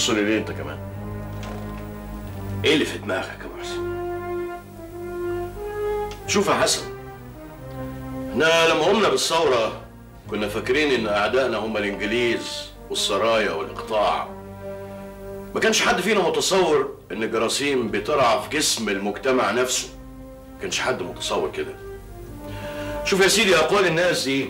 بتبص لي ليه انت كمان ايه اللي في دماغك يا محسن شوف يا حسن احنا لما قمنا بالثورة كنا فاكرين ان اعدائنا هم الانجليز والسرايا والاقطاع ما كانش حد فينا متصور ان الجراثيم بترعى في جسم المجتمع نفسه ما كانش حد متصور كده شوف يا سيدي اقوال الناس دي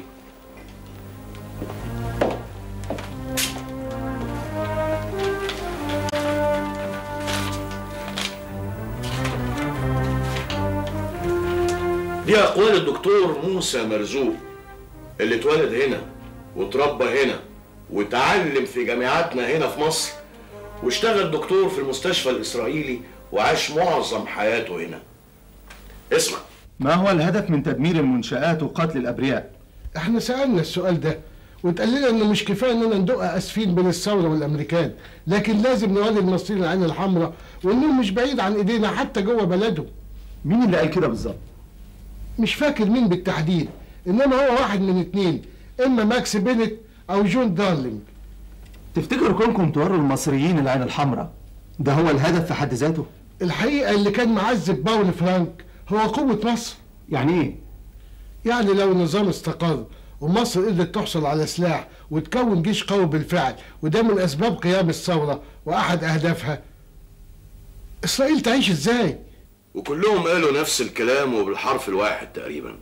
دي اقوال الدكتور موسى مرزوق اللي اتولد هنا واتربى هنا وتعلم في جامعاتنا هنا في مصر واشتغل دكتور في المستشفى الاسرائيلي وعاش معظم حياته هنا اسمع ما هو الهدف من تدمير المنشآت وقتل الأبرياء؟ احنا سألنا السؤال ده واتقال لنا انه مش كفايه اننا ندق اسفين بين الثوره والامريكان لكن لازم نولي المصريين العين الحمراء وانهم مش بعيد عن ايدينا حتى جوه بلدهم مين اللي قال كده بالظبط؟ مش فاكر مين بالتحديد انما هو واحد من اتنين اما ماكس بينت او جون دارلينج تفتكروا كونكم توروا المصريين العين الحمراء ده هو الهدف في حد ذاته؟ الحقيقه اللي كان معذب باول فرانك هو قوه مصر يعني ايه؟ يعني لو النظام استقر ومصر قدرت تحصل على سلاح وتكون جيش قوي بالفعل وده من اسباب قيام الثوره واحد اهدافها اسرائيل تعيش ازاي وكلهم قالوا نفس الكلام وبالحرف الواحد تقريبا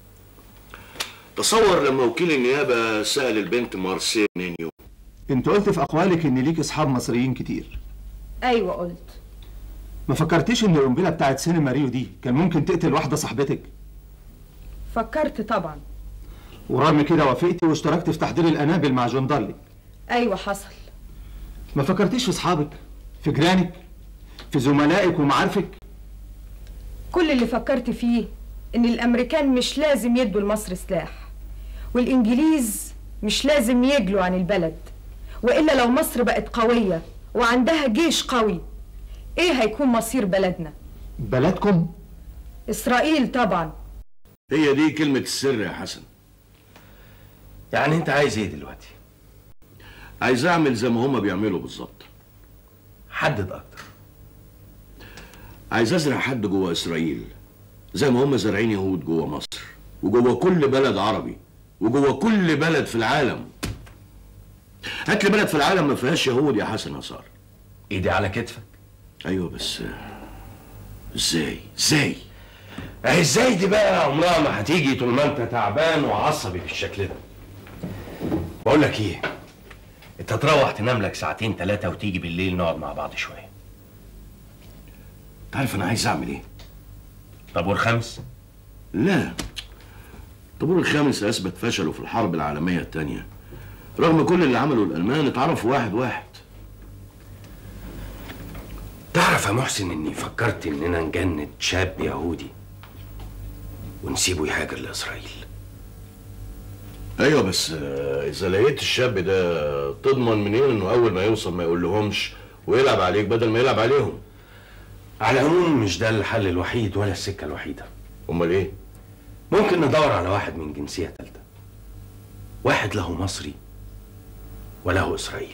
تصور لما وكيل النيابة سأل البنت مارسيل نينيو انت قلت في أقوالك إن ليك أصحاب مصريين كتير ايوه قلت ما فكرتيش إن القنبلة بتاعت سينما ريو دي كان ممكن تقتل واحدة صاحبتك؟ فكرت طبعا ورغم كده وافقتي واشتركت في تحضير الأنابل مع جون دارلي ايوه حصل ما فكرتيش في أصحابك؟ في جيرانك؟ في زملائك ومعارفك؟ كل اللي فكرت فيه ان الامريكان مش لازم يدوا لمصر سلاح والانجليز مش لازم يجلوا عن البلد والا لو مصر بقت قويه وعندها جيش قوي ايه هيكون مصير بلدنا بلدكم؟ اسرائيل طبعا هي دي كلمة السر يا حسن يعني انت عايز ايه دلوقتي عايز اعمل زي ما هما بيعملوا بالظبط حدد اكتر عايز ازرع حد جوه اسرائيل زي ما هم زارعين يهود جوه مصر وجوه كل بلد عربي وجوه كل بلد في العالم هات لي بلد في العالم ما فيهاش يهود يا حسن نصار ايدي على كتفك ايوه بس آه، ازاي ازاي اهي ازاي دي بقى عمرها ما هتيجي طول ما انت تعبان وعصبي بالشكل ده بقول لك ايه انت تروح تنام لك ساعتين ثلاثه وتيجي بالليل نقعد مع بعض شويه انت عارف انا عايز اعمل ايه طابور خمس لا الطابور الخامس اثبت فشله في الحرب العالميه الثانيه رغم كل اللي عمله الالمان اتعرفوا واحد واحد تعرف يا محسن اني فكرت اننا نجند شاب يهودي ونسيبه يهاجر لاسرائيل ايوه بس آه، اذا لقيت الشاب ده تضمن منين انه اول ما يوصل ما يقول لهمش ويلعب عليك بدل ما يلعب عليهم على العموم مش ده الحل الوحيد ولا السكه الوحيده امال ايه ممكن ندور على واحد من جنسيه ثالثه واحد له مصري وله اسرائيلي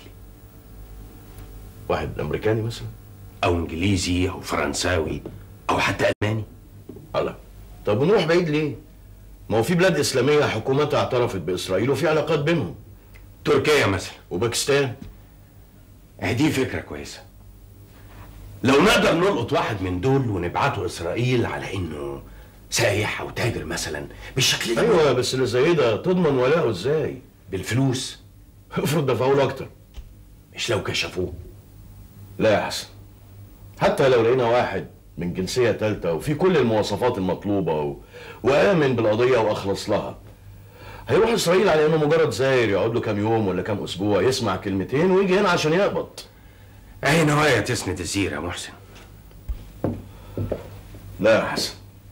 واحد امريكاني مثلا او انجليزي او فرنساوي او حتى الماني الله طب ونروح بعيد ليه ما هو في بلاد اسلاميه حكومتها اعترفت باسرائيل وفي علاقات بينهم تركيا مثلا وباكستان اهي دي فكره كويسه لو نقدر نلقط واحد من دول ونبعته اسرائيل على انه سايح او تاجر مثلا بالشكل ده ايوه بس اللي زي ده تضمن ولاءه ازاي بالفلوس افرض دفعوا له اكتر مش لو كشفوه لا يا حسن حتى لو لقينا واحد من جنسيه ثالثه وفي كل المواصفات المطلوبه و... وامن بالقضيه واخلص لها هيروح اسرائيل على انه مجرد زاير يقعد له كام يوم ولا كام اسبوع يسمع كلمتين ويجي هنا عشان يقبض اهي نوايا تسند الزير يا محسن لا يا حسن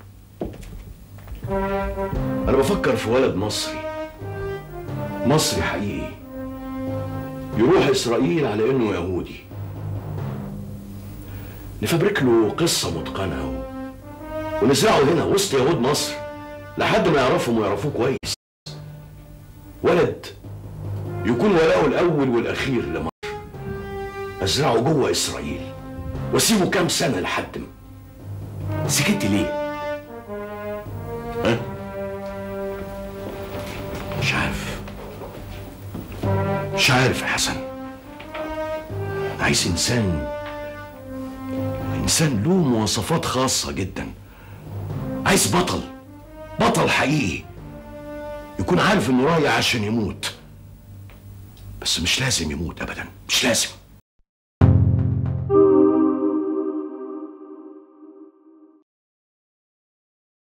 انا بفكر في ولد مصري مصري حقيقي يروح اسرائيل على انه يهودي نفبرك له قصه متقنه و... ونزرعه هنا وسط يهود مصر لحد ما يعرفهم ويعرفوه كويس ولد يكون ولاؤه الاول والاخير لمصر ازرعه جوه اسرائيل واسيبه كام سنه لحد ما سكت ليه؟ ها؟ مش عارف مش عارف يا حسن عايز انسان انسان له مواصفات خاصه جدا عايز بطل بطل حقيقي يكون عارف انه رايح عشان يموت بس مش لازم يموت ابدا مش لازم